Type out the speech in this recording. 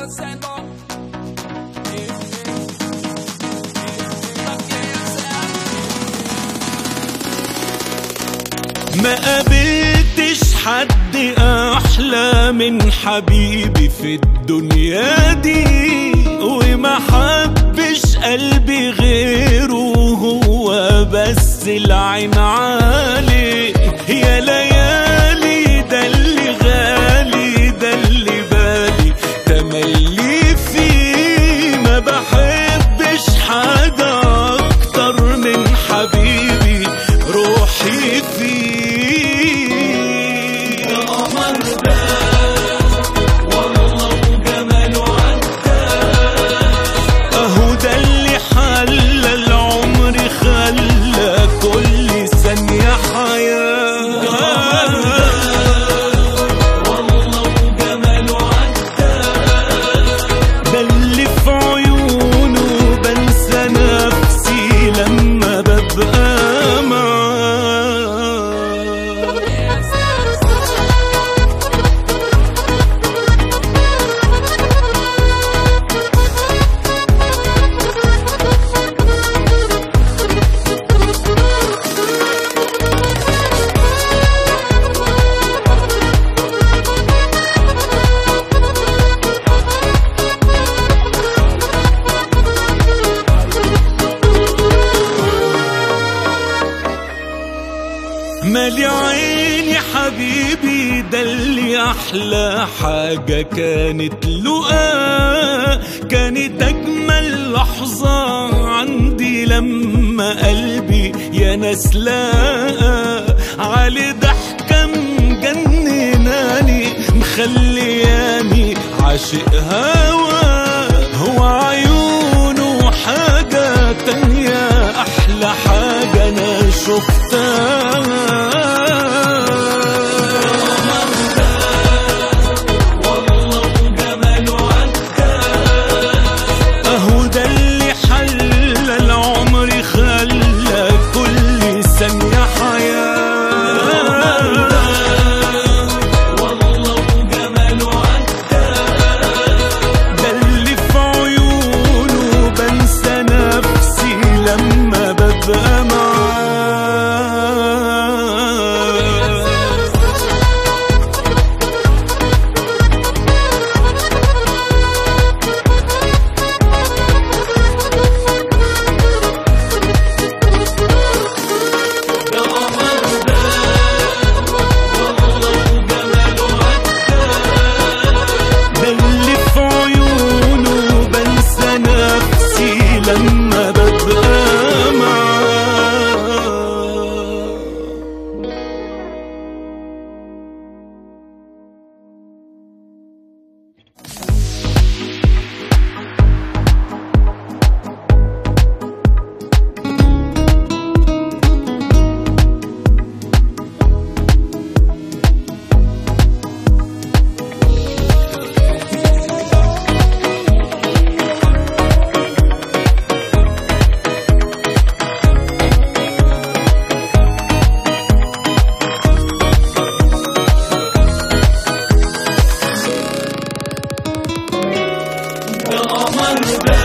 ما قابلتش حد احلى من حبيبي في الدنيا دي وما حبش قلبي غيره هو بس العين عليه يا ليالي ده اللي غالي ده اللي بالي تملي فيه ما بحبش حاجة أكتر من حبيبي روحي فيه يا قمر ده والله وجماله عدى اهو ده اللي حلى العمر خلى كل ثانية حياة والله وجماله عدى ده اللي في عيونه بنسى نفسي لما ببقى معاه مالي عيني حبيبي ده اللي احلى حاجة كانت لقاه كانت اجمل لحظة عندي لما قلبي يا ناس لقى علي ضحكة مجنناني مخلياني عاشق هوا هو عيونه حاجة تانية أحلى حاجة أنا شفتها أهو ده اللي حل العمر خلى كل ثانية حياة والله وجماله عدى ده اللي في عيونه بنسى نفسي لما ببقى معاه يا قمر ده والله وجماله عدى ده اللي في عيونه بنسى نفسي لما ببقى معاه يا قمر ده